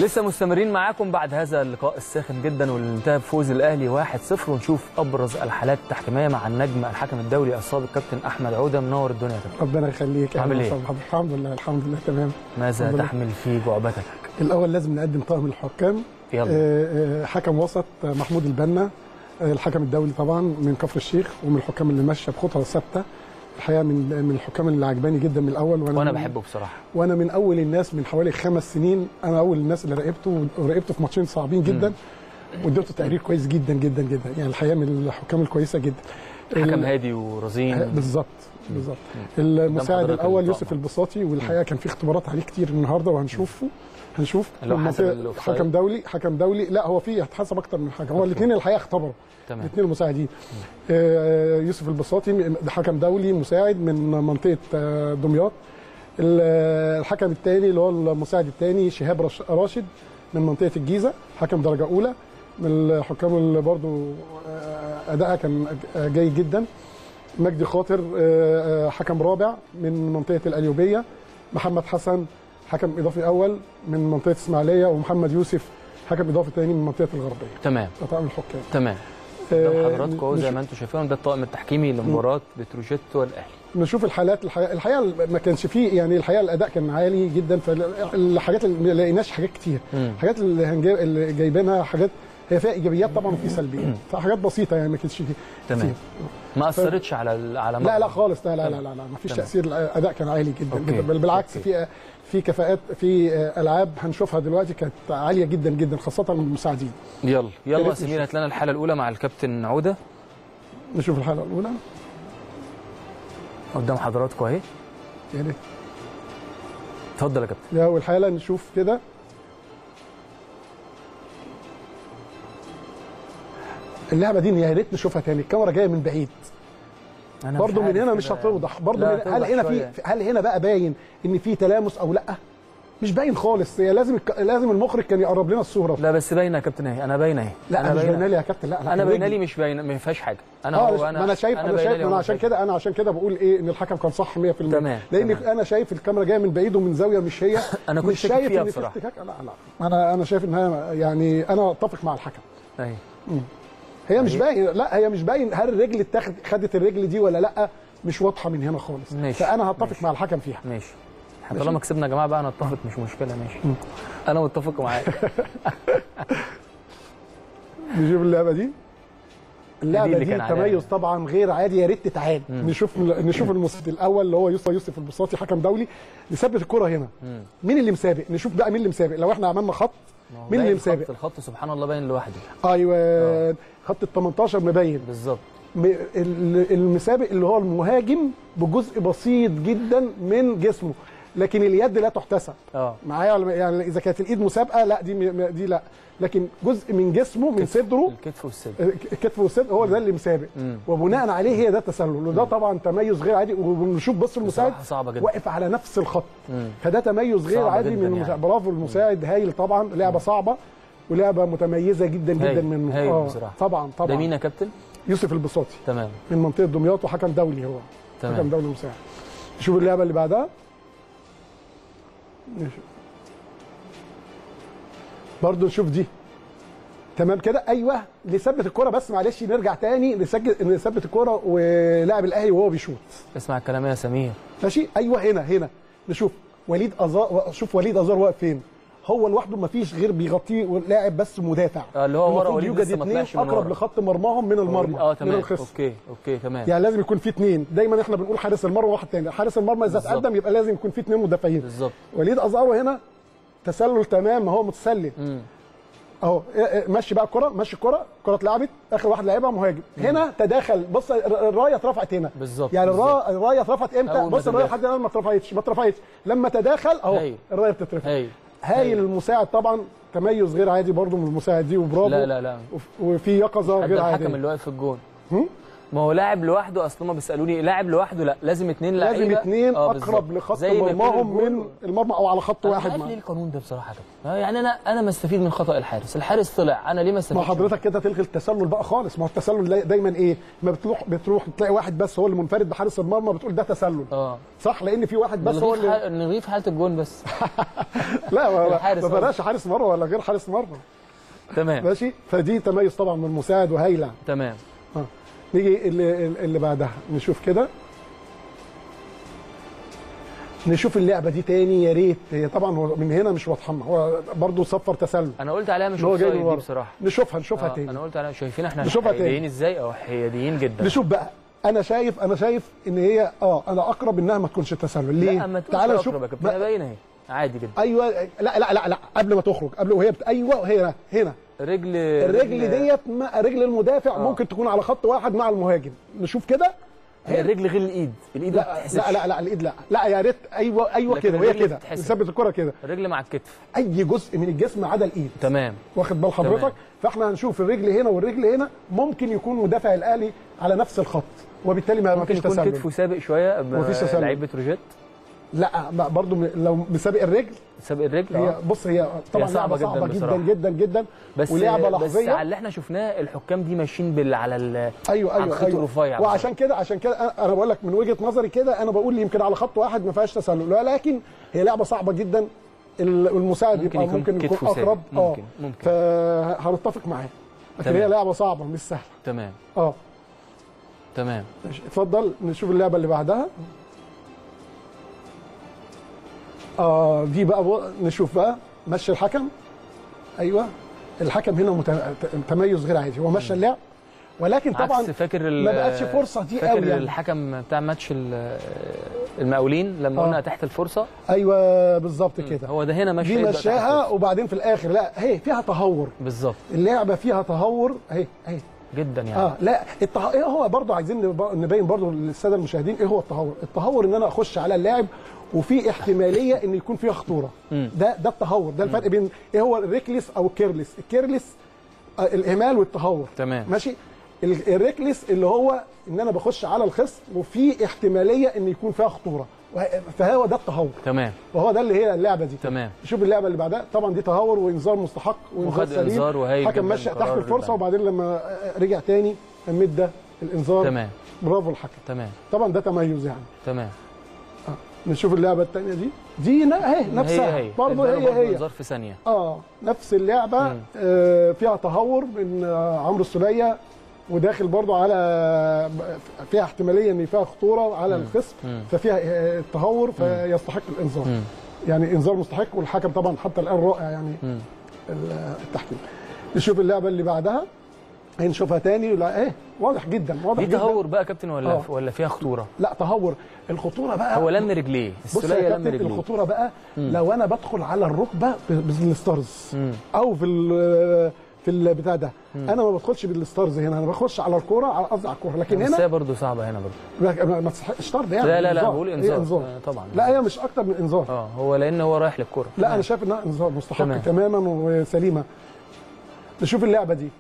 لسه مستمرين معاكم بعد هذا اللقاء الساخن جدا واللي انتهى بفوز الاهلي 1-0 ونشوف ابرز الحالات التحكيميه مع النجم الحكم الدولي السابق كابتن احمد عوده منور الدنيا تمام ربنا يخليك عامل أهلاً ايه؟ وسهلاً. الحمد لله الحمد لله تمام ماذا الحمد لله. تحمل في جعبتك الاول لازم نقدم طاقم الحكام يلا آه، آه، حكم وسط آه، محمود البنا آه، الحكم الدولي طبعا من كفر الشيخ ومن الحكام اللي ماشيه بخطى ثابته الحقيقه من من الحكام اللي عجباني جدا من الاول وانا من- بحبه بصراحه وانا من اول الناس من حوالي خمس سنين انا اول الناس اللي راقبته وراقبته في ماتشين صعبين جدا واديته تقرير كويس جدا جدا جدا يعني الحقيقه من الحكام الكويسه جدا حكم ال- هادي ورزين بالظبط بالظبط المساعد حضرتك الاول الطاقم. يوسف البساطي والحقيقه كان في اختبارات عليه كتير النهارده وهنشوفه هنشوف اللي هو من حسب منطقة- الأوفسايد. حكم دولي حكم دولي لا هو في هتحسب اكتر من حكم هو الاثنين الحقيقه اختبروا تمام الاثنين المساعدين آه، يوسف البساطي ده حكم دولي مساعد من منطقه آه، دمياط ال- الحكم الثاني اللي هو المساعد الثاني شهاب رش- راشد من منطقه الجيزه حكم درجه اولى من الحكام اللي برضو آه، ادائها كان آه، جيد جدا مجدي خاطر آه، آه، حكم رابع من منطقه القليوبيه محمد حسن حكم اضافي اول من منطقه اسماعيليه ومحمد يوسف حكم اضافي ثاني من منطقه الغربيه تمام ده طاقم الحكام تمام قدام آه، حضراتكم أهو زي نشوف- ما انتم شايفين ده الطاقم التحكيمي لمباراه بتروجيت والاهلي نشوف الحالات الحقيقه, الحقيقة ما كانش فيه يعني الحقيقه الاداء كان عالي جدا فالحاجات اللي ما لقيناش حاجات كتير مم. الحاجات اللي هنجيب اللي جايبينها حاجات هي فيها ايجابيات طبعا وفي سلبيات فحاجات بسيطه يعني ما كانتش فيه تمام كتير. ما اثرتش على ال- على لا لا مرمى. خالص لا لا لا لا, لا ما فيش تمام. تاثير الاداء كان عالي جدا, أوكي. جدا بل بالعكس أوكي. في في كفاءات في العاب هنشوفها دلوقتي كانت عاليه جدا جدا خاصه من المساعدين يلا يا يلا ريت سمير نشوف. هات لنا الحاله الاولى مع الكابتن عوده نشوف الحلقه الاولى قدام حضراتكم اهي يا ريت اتفضل يا كابتن يا اول حاله نشوف كده اللعبه دي يا ريت نشوفها تاني الكاميرا جايه من بعيد أنا برضه مش من عارف هنا مش كده. هتوضح برضه لا، من هل هتوضح هنا شوية. في هل هنا بقى باين ان في تلامس او لا مش باين خالص هي لازم الك- لازم المخرج كان يقرب لنا الصوره لا بس باينه يا كابتن اهي انا باينه اهي لا انا انا مش باينه باينه لي يا كابتن لا لا انا باينه رجلي. لي مش باينه ما فيهاش حاجه انا اه هو ما انا شايف انا باينة شايف لي انا هو عشان شايف. كده انا عشان كده بقول ايه ان الحكم كان صح 100% تمام، لان تمام. انا شايف الكاميرا جايه من بعيد ومن زاويه مش هي أنا كنت مش شاكك شايف فيها ان في بصراحة. احتكاك لا لا انا انا شايف انها يعني انا اتفق مع الحكم اهي هي مش باين لا هي مش باين هل الرجل اتاخد خدت الرجل دي ولا لا مش واضحه من هنا خالص ماشي. فانا هتفق مع الحكم فيها ماشي احنا طالما كسبنا يا جماعه بقى نتفق مش مشكله ماشي انا متفق معاك نشوف اللعبه دي اللعبه اللي دي, كان عليها. تميز طبعا غير عادي يا ريت تتعاد نشوف نشوف المسابق الاول اللي هو يوسف يوسف البساطي حكم دولي نثبت الكره هنا مين اللي مسابق نشوف بقى مين اللي مسابق لو احنا عملنا خط مين اللي باين مسابق خط الخط سبحان الله باين لوحده ايوه خط ال 18 مبين بالظبط م- ال- المسابق اللي هو المهاجم بجزء بسيط جدا من جسمه لكن اليد لا تحتسب اه معايا ولا- يعني اذا كانت الايد مسابقه لا دي م- دي لا لكن جزء من جسمه من صدره الكتف والصدر الكتف والصدر هو ده اللي مسابق مم. وبناء عليه هي ده التسلل وده طبعا تميز غير عادي ونشوف بص المساعد بصراحة صعبة جدا. واقف على نفس الخط مم. فده تميز غير صعبة عادي جدا من يعني. المساعد برافو المساعد هايل طبعا لعبه صعبه ولعبه متميزه جدا جدا هايل. منه هايل بصراحة. طبعا ده طبعا مين يا كابتن يوسف البساطي تمام من منطقه دمياط وحكم دولي هو تمام. حكم دولي مساعد نشوف اللعبه اللي بعدها نشوف. برضه نشوف دي تمام كده ايوه نثبت الكره بس معلش نرجع تاني نسجل نثبت الكره ولاعب الاهلي وهو بيشوط اسمع الكلام يا سمير ماشي ايوه هنا هنا نشوف وليد ازار شوف وليد ازار واقف فين هو لوحده ما فيش غير بيغطيه لاعب بس مدافع آه، اللي هو ورا المفروض وليد يوجد لسه ما اثنين طلعش من اقرب ورا. لخط مرماهم من المرمى اه من تمام الخصم اوكي اوكي تمام يعني لازم يكون في اثنين دايما احنا بنقول حارس المرمى واحد تاني حارس المرمى اذا بالظبط. تقدم يبقى لازم يكون في اثنين مدافعين بالظبط وليد ازارو هنا تسلل تمام هو متسلل مم. اهو إيه إيه، مشي بقى الكره مشي الكره الكره اتلعبت اخر واحد لعبها مهاجم هنا تداخل بص الر- الرايه اترفعت هنا بالظبط، يعني بالظبط. الرا- الرايه اترفعت امتى أول ما بص الرايه تداخل. لحد الان ما اترفعتش ما اترفعتش لما تداخل اهو هايل. الرايه بتترفع هايل هايل المساعد طبعا تميز غير عادي برضو من المساعد دي وبرافو لا لا لا وف- وفي يقظه ده غير الحكم عاديه اللي واقف في الجون هم؟ ما هو لاعب لوحده اصل هم بيسالوني لاعب لوحده لا لازم اثنين لعيبه لازم اثنين آه، اقرب بالظبط. لخط زي ما يكون مرماهم الجول. من المرمى او على خط أنا واحد عارف معاه. ليه القانون ده بصراحه كده آه، يعني انا انا ما استفيد من خطا الحارس الحارس طلع انا ليه ما ما استفيدش حضرتك كده تلغي التسلل بقى خالص ما هو التسلل دا- دايما ايه ما بتروح بتروح تلاقي واحد بس هو اللي منفرد بحارس المرمى بتقول ده تسلل اه صح لان في واحد بس نلغيه هو في اللي حال- نلغيه في حاله الجون بس لا ما- الحارس ما هو. بلاش حارس مرمى ولا غير حارس مرمى تمام ماشي فدي تميز طبعا من المساعد وهايله تمام آه. نيجي اللي, اللي بعدها نشوف كده نشوف اللعبه دي تاني يا ريت هي طبعا هو من هنا مش واضحه لنا. هو برضه صفر تسلل انا قلت عليها مش اللي هو جاي من اوفسايد دي ورا بصراحه نشوفها نشوفها آه تاني انا قلت عليها شايفين احنا نشوفها تاني. حياديين ازاي اه حياديين جدا نشوف بقى انا شايف انا شايف ان هي اه انا اقرب انها ما تكونش تسلل ليه؟ لا اما تقولش تعالى أقرب نشوف يا كابتن بقى- هي باينه اهي عادي جدا ايوه لا لا لا لا قبل ما تخرج قبل وهي بت... ايوه هنا هنا رجل الرجل ديت ما- رجل المدافع آه. ممكن تكون على خط واحد مع المهاجم نشوف كده هي الرجل غير الايد الايد ما لا بتتحسبش لا لا لا الايد لا لا يا ريت ايوه ايوه لكن كده وهي الرجل كده بتتحسب. نثبت الكره كده الرجل مع الكتف اي جزء من الجسم عدا الايد تمام واخد بال تمام. حضرتك فاحنا هنشوف الرجل هنا والرجل هنا ممكن يكون مدافع الاهلي على نفس الخط وبالتالي ما ما ممكن فيش يكون تسلل كتفه سابق شويه مفيش تسلل. لعيب بتروجيت لا ما- برضو م- لو بسابق الرجل سابق الرجل هي آه. بص هي طبعا صعبة لعبه صعبه جداً جدا بصراحة. جدا جدا بس ولعبه بس لحظيه على اللي احنا شفناه الحكام دي ماشيين بال على ال ايوه على ايوه الخيط ايوه الرفيع وعشان كده عشان كده أنا- انا بقول لك من وجهه نظري كده انا بقول يمكن على خط واحد ما فيهاش تسلل ولكن هي لعبه صعبه جدا ال- المساعد ممكن يبقى يكون ممكن يكون كتفه سابق. اقرب اه ممكن ممكن فهنتفق معاه لكن تمام. هي لعبه صعبه مش سهله تمام اه تمام ماشي. اتفضل نشوف اللعبه اللي بعدها اه دي بقى بو... نشوف بقى مشي الحكم ايوه الحكم هنا مت... تميز غير عادي هو مشى اللعب ولكن طبعا عكس فاكر ال- ما بقتش فرصة دي فاكر قوي يعني. الحكم بتاع ماتش ال- المقاولين لما آه. قلنا تحت الفرصه ايوه بالظبط كده هو ده هنا ماشي دي يبدأ تحت مشاها الفرصة. وبعدين في الاخر لا هي فيها تهور بالظبط اللعبه فيها تهور اهي اهي جدا يعني اه لا الته... ايه هو برضه عايزين نب- نبين برضه للساده المشاهدين ايه هو التهور التهور ان انا اخش على اللاعب وفي احتماليه ان يكون فيها خطوره مم. ده ده التهور ده الفرق بين ايه هو الريكلس او الكيرلس الكيرلس آه الاهمال والتهور تمام ماشي ال- الريكلس اللي هو ان انا بخش على الخصم وفي احتماليه ان يكون فيها خطوره وه- فهو ده التهور تمام وهو ده اللي هي اللعبه دي تمام شوف اللعبه اللي بعدها طبعا دي تهور وانذار مستحق وانذار وخد سليم إنذار وهايل حكم جداً مشى تحت قرار الفرصه البنك. وبعدين لما رجع تاني مدى الانذار تمام برافو الحكم تمام طبعا ده تميز يعني تمام نشوف اللعبه الثانيه دي دي ن- اهي نفسها هي هي برضه اداله هي هي انذار في ثانيه اه نفس اللعبه مم. آه فيها تهور من آه عمرو السوليه وداخل برضه على فيها احتماليه ان فيها خطوره على الخصم مم. ففيها آه تهور فيستحق الانذار مم. يعني انذار مستحق والحكم طبعا حتى الان رائع يعني مم. ال- التحكيم نشوف اللعبه اللي بعدها هنشوفها تاني لا ايه واضح جدا واضح دي جدا تهور بقى يا كابتن ولا آه. ولا فيها خطوره لا تهور الخطوره بقى هو لم رجليه بص يا السوليه لم كابتن رجليه الخطوره بقى لو انا بدخل على الركبه ب- بالستارز مم. او في ال- في البتاع ده انا ما بدخلش بالستارز هنا انا بخش على الكوره على قصدي على الكوره لكن بس هنا هي برضه صعبه هنا برضه ما ما تستحقش طرد يعني لا لا لا إنذار. بقول هي انذار انذار آه، طبعا لا هي مش اكتر من انذار اه هو لان هو رايح للكره لا انا شايف انها انذار مستحق تمام. تماما وسليمه نشوف اللعبه دي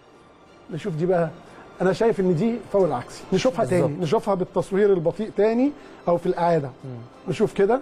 نشوف دي بقى انا شايف ان دي فاول عكسي نشوفها بالظبط. تاني نشوفها بالتصوير البطيء تاني او في الاعاده نشوف كده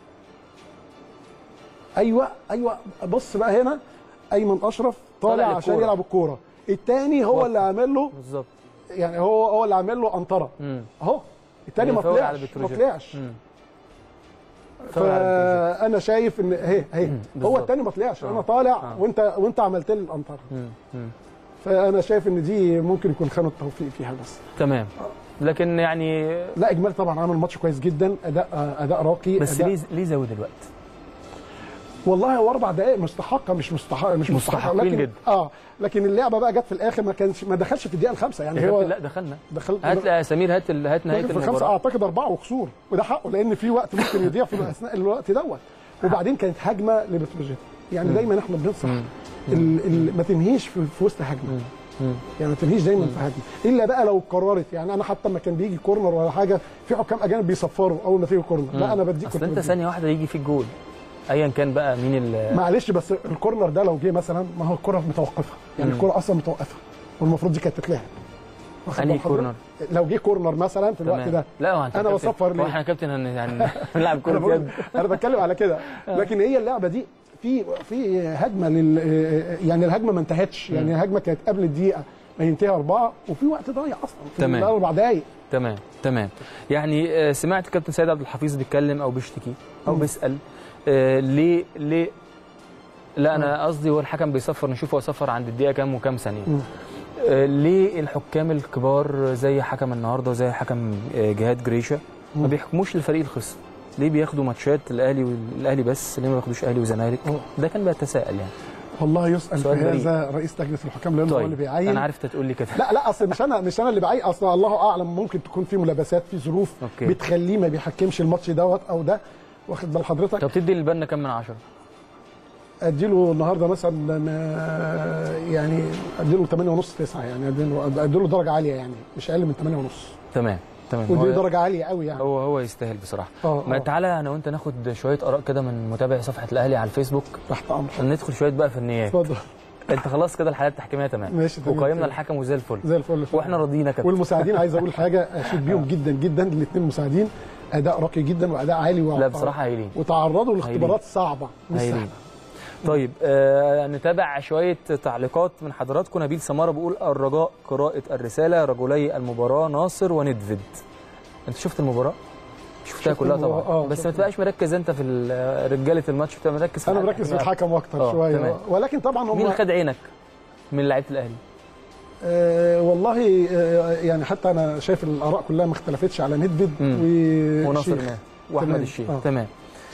ايوه ايوه بص بقى هنا ايمن اشرف طالع طالع عشان للكورة. يلعب الكوره التاني هو وقف. اللي عامل له بالظبط يعني هو هو اللي عامل له انطره مم. اهو التاني هي ما فاول على طلعش ما بتروجيت. طلعش مم. فاول على بتروجيت. فانا شايف ان اهي اهي هو بالظبط. التاني ما طلعش انا آه. طالع آه. وانت وانت عملت لي الانطره مم. مم. فانا شايف ان دي ممكن يكون خانه توفيق فيها بس تمام لكن يعني لا اجمالي طبعا عامل ماتش كويس جدا اداء اداء راقي بس أداء ليه ليه زود الوقت والله هو اربع دقائق مستحقه مش مستحق مش مستحقه مستحقين لكن جدا. اه لكن اللعبه بقى جت في الاخر ما كانش ما دخلش في الدقيقه الخامسه يعني يا هو كابتن لا دخلنا دخل هات يا سمير هات ال- هات نهايه في الخمسه المباراه اعتقد اربعه وكسور وده حقه لان في وقت ممكن يضيع في اثناء الوقت دوت وبعدين كانت هجمه لبتروجيت يعني دايما احنا بننصح ال- ال- ما تنهيش في, في وسط هجمه مم. يعني ما تنهيش دايما في هجمه الا بقى لو قررت يعني انا حتى لما كان بيجي كورنر ولا حاجه في حكام اجانب بيصفروا اول ما تيجي كورنر لا انا بديك اصل كنت انت بديك. ثانيه واحده يجي فيك جول ايا كان بقى مين ال معلش بس الكورنر ده لو جه مثلا ما هو الكره متوقفه يعني مم. الكره اصلا متوقفه والمفروض دي كانت تتلعب واخد أنهي بال حضرتك؟ كورنر؟ لو جه كورنر مثلا في الوقت تمام. ده لا هو انت أنا كابتن- بصفر ليه؟ هو احنا يا كابتن هن- يعني هنلعب انا كوره بقول يد انا بتكلم على كده لكن هي اللعبه دي في في هجمه لل يعني الهجمه ما انتهتش يعني الهجمه كانت قبل الدقيقه ما ينتهي اربعه وفي وقت ضايع اصلا في تمام. الاربع دقائق تمام تمام يعني آه، سمعت كابتن سيد عبد الحفيظ بيتكلم او بيشتكي او مم. بيسال آه، ليه ليه لا انا قصدي هو الحكم بيصفر نشوف هو صفر عند الدقيقه كام وكام ثانيه مم. آه، ليه الحكام الكبار زي حكم النهارده وزي حكم آه، جهاد جريشه ما مم. بيحكموش للفريق الخصم ليه بياخدوا ماتشات الاهلي والاهلي بس ليه ما بياخدوش اهلي وزمالك مم. ده كان بيتساءل يعني والله يسال في سؤال غريب. هذا رئيس لجنه الحكام لانه هو اللي طيب بيعين انا عرفت تقول لي كده لا لا اصل مش انا مش انا اللي بعين اصلا الله اعلم ممكن تكون في ملابسات في ظروف أوكي. بتخليه ما بيحكمش الماتش دوت او ده واخد بال حضرتك طب تدي للبنا كام من عشرة اديله النهارده مثلا آه، يعني اديله 8 ونص 9 يعني اديله اديله درجه عاليه يعني مش اقل من 8 ونص تمام تمام ودي هو- درجه عاليه قوي يعني هو هو يستاهل بصراحه اه ما آه، تعالى انا وانت ناخد شويه اراء كده من متابعي صفحه الاهلي على الفيسبوك تحت امر ندخل شويه بقى فنيات اتفضل انت خلاص كده الحالات التحكيميه تمام ماشي تمام وقيمنا كده. الحكم وزي الفل زي الفل واحنا راضيين كابتن والمساعدين عايز اقول حاجه اشيد بيهم جدا جدا الاثنين مساعدين اداء راقي جدا واداء عالي لا وع- بصراحه هايلين وتعرضوا لاختبارات صعبه مش هايلين سهله طيب آه نتابع شويه تعليقات من حضراتكم نبيل سماره بيقول الرجاء قراءه الرساله رجلي المباراه ناصر وندفد انت شفت المباراه شفتها شفت كلها المباراة، طبعا آه، بس شفت. ما تبقاش مركز انت في ال- رجاله الماتش بتبقى مركز في انا الحكم. مركز في الحكم اكتر آه، شويه تمام. ولكن طبعا هم مين اللي خد عينك من لعيبه الاهلي آه والله آه يعني حتى انا شايف الاراء كلها ما اختلفتش على ندفد مم. وناصر والشيخ ماهر واحمد تمام. الشيخ آه. تمام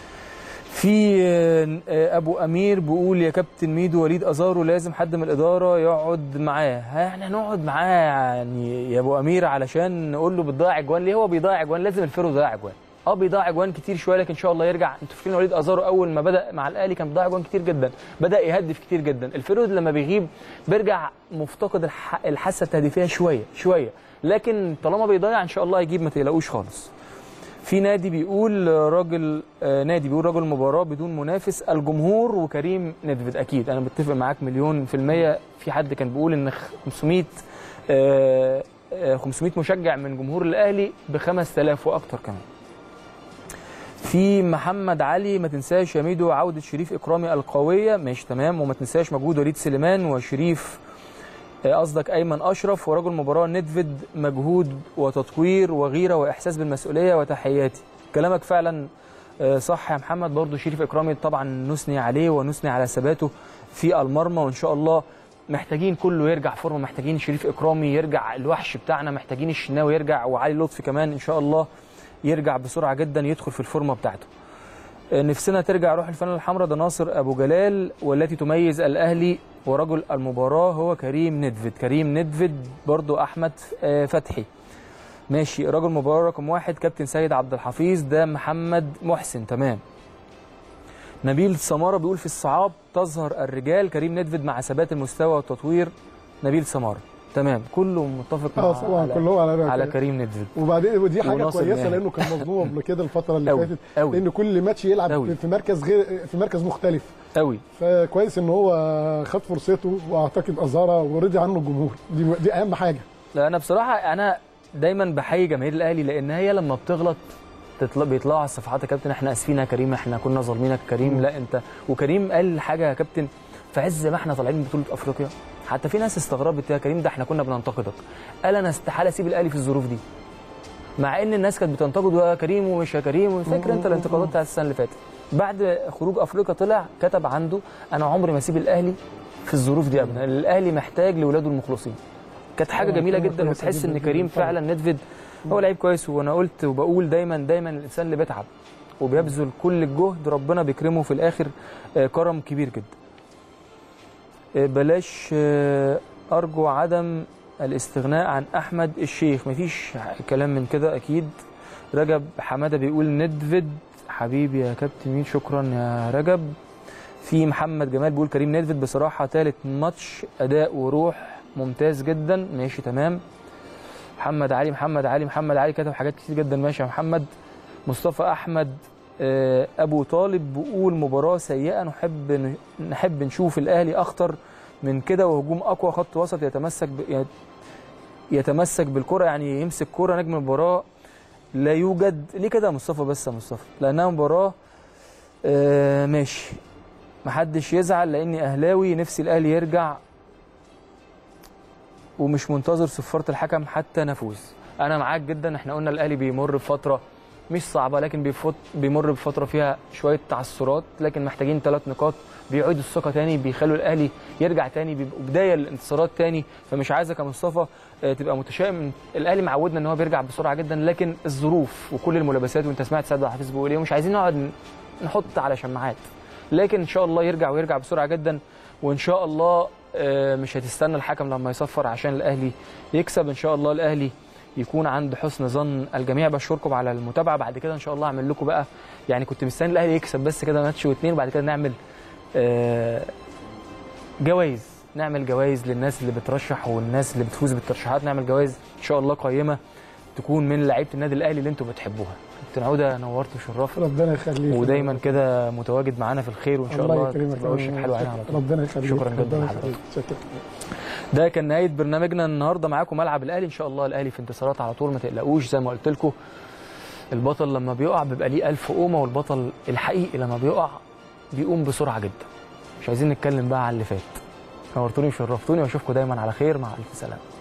في آه، آه، ابو امير بيقول يا كابتن ميدو وليد ازارو لازم حد من الاداره يقعد معاه ها يعني هنقعد معاه يعني يا ابو امير علشان نقول له بتضيع اجوان ليه هو بيضيع اجوان لازم الفيرو يضيع اجوان اه بيضيع اجوان كتير شويه لكن ان شاء الله يرجع انتوا فاكرين وليد ازارو اول ما بدا مع الاهلي كان بيضيع اجوان كتير جدا بدا يهدف كتير جدا الفيرو لما بيغيب بيرجع مفتقد الح- الحاسه التهديفيه شويه شويه لكن طالما بيضيع ان شاء الله هيجيب ما تقلقوش خالص في نادي بيقول راجل آه، نادي بيقول راجل مباراة بدون منافس الجمهور وكريم ندفد أكيد أنا متفق معاك مليون في المية في حد كان بيقول إن 500 آه، آه، 500 مشجع من جمهور الأهلي ب 5000 وأكتر كمان في محمد علي ما تنساش يا ميدو عودة شريف إكرامي القوية ماشي تمام وما تنساش مجهود وليد سليمان وشريف آه، قصدك ايمن اشرف ورجل مباراه ندفد مجهود وتطوير وغيره واحساس بالمسؤوليه وتحياتي كلامك فعلا آه، صح يا محمد برضو شريف اكرامي طبعا نثني عليه ونثني على ثباته في المرمى وان شاء الله محتاجين كله يرجع فورمه محتاجين شريف اكرامي يرجع الوحش بتاعنا محتاجين الشناوي يرجع وعلي لطفي كمان ان شاء الله يرجع بسرعه جدا يدخل في الفورمه بتاعته نفسنا ترجع روح الفانلة الحمراء ده ناصر ابو جلال والتي تميز الاهلي ورجل المباراه هو كريم ندفد كريم ندفد برضو احمد آه، فتحي ماشي رجل مباراه رقم واحد كابتن سيد عبد الحفيظ ده محمد محسن تمام نبيل سماره بيقول في الصعاب تظهر الرجال كريم ندفد مع ثبات المستوى والتطوير نبيل سماره تمام كله متفق اه مع طبعا على- كلهم على على كده. كريم ندفد وبعدين ودي حاجه وناصر كويسه ماهر. لانه كان مظلوم قبل كده الفتره اللي أوي، فاتت أوي. لان كل ماتش يلعب أوي. في مركز غير في مركز مختلف قوي فكويس ان هو خد فرصته واعتقد ازارة ورضي عنه الجمهور دي دي اهم حاجه لا انا بصراحه انا دايما بحيي جماهير الاهلي لان هي لما بتغلط تطلع بيطلعوا على الصفحات يا كابتن احنا اسفين يا كريم احنا كنا ظالمينك يا كريم لا انت وكريم قال حاجه يا كابتن في عز ما احنا طالعين من بطوله افريقيا حتى في ناس استغربت يا كريم ده احنا كنا بننتقدك قال انا استحاله اسيب الاهلي في الظروف دي مع ان الناس كانت بتنتقده يا كريم ومش يا كريم فاكر انت الانتقادات بتاعت السنه اللي فاتت بعد خروج افريقيا طلع كتب عنده انا عمري ما اسيب الاهلي في الظروف دي ابدا الاهلي محتاج لاولاده المخلصين كانت حاجه طبعاً جميله كلمة جدا كويسة وتحس جداً ان جداً كريم طبعاً. فعلا ندفد هو لعيب كويس وانا قلت وبقول دايما دايما الانسان اللي بيتعب وبيبذل كل الجهد ربنا بيكرمه في الاخر آه، كرم كبير جدا آه، بلاش آه، ارجو عدم الاستغناء عن احمد الشيخ مفيش كلام من كده اكيد رجب حماده بيقول ندفد حبيبي يا كابتن مين شكرا يا رجب في محمد جمال بيقول كريم ندفد بصراحه ثالث ماتش اداء وروح ممتاز جدا ماشي تمام محمد علي محمد علي محمد علي كتب حاجات كتير جدا ماشي يا محمد مصطفى احمد آه، ابو طالب بيقول مباراه سيئه نحب نحب نشوف الاهلي اخطر من كده وهجوم اقوى خط وسط يتمسك ب... يتمسك بالكره يعني يمسك كره نجم المباراه لا يوجد ليه كده يا مصطفى بس يا مصطفى لانها مباراه آه ماشي محدش يزعل لاني اهلاوي نفسي الاهلي يرجع ومش منتظر صفاره الحكم حتى نفوز انا معاك جدا احنا قلنا الاهلي بيمر بفتره مش صعبه لكن بيفوت بيمر بفتره فيها شويه تعثرات لكن محتاجين ثلاث نقاط بيعيدوا الثقه تاني بيخلوا الاهلي يرجع تاني بيبقوا بدايه للانتصارات تاني فمش عايزك يا مصطفى آه، تبقى متشائم الاهلي معودنا ان هو بيرجع بسرعه جدا لكن الظروف وكل الملابسات وانت سمعت سعد عبد الحفيظ بيقول ايه مش عايزين نقعد نحط على شماعات لكن ان شاء الله يرجع ويرجع بسرعه جدا وان شاء الله آه، مش هتستنى الحكم لما يصفر عشان الاهلي يكسب ان شاء الله الاهلي يكون عند حسن ظن الجميع بشكركم على المتابعه بعد كده ان شاء الله اعمل لكم بقى يعني كنت مستني الاهلي يكسب بس كده ماتش واثنين وبعد كده نعمل آه، جوائز نعمل جوائز للناس اللي بترشح والناس اللي بتفوز بالترشيحات نعمل جوائز ان شاء الله قيمه تكون من لعيبه النادي الاهلي اللي انتم بتحبوها كابتن عوده نورت وشرفت ربنا يخليك ودايما كده متواجد معانا في الخير وان شاء الله, الله يكرمك تبقى وشك حلو علينا على طول ربنا يخليك شكراً جداً ربنا لحضرتك. يخليك شكرا ده كان نهايه برنامجنا النهارده معاكم ملعب الاهلي ان شاء الله الاهلي في انتصارات على طول ما تقلقوش زي ما قلت لكم البطل لما بيقع بيبقى ليه ألف قومه والبطل الحقيقي لما بيقع بيقوم بسرعه جدا مش عايزين نتكلم بقى على اللي فات نورتوني وشرفتوني واشوفكم دايما على خير مع الف سلامه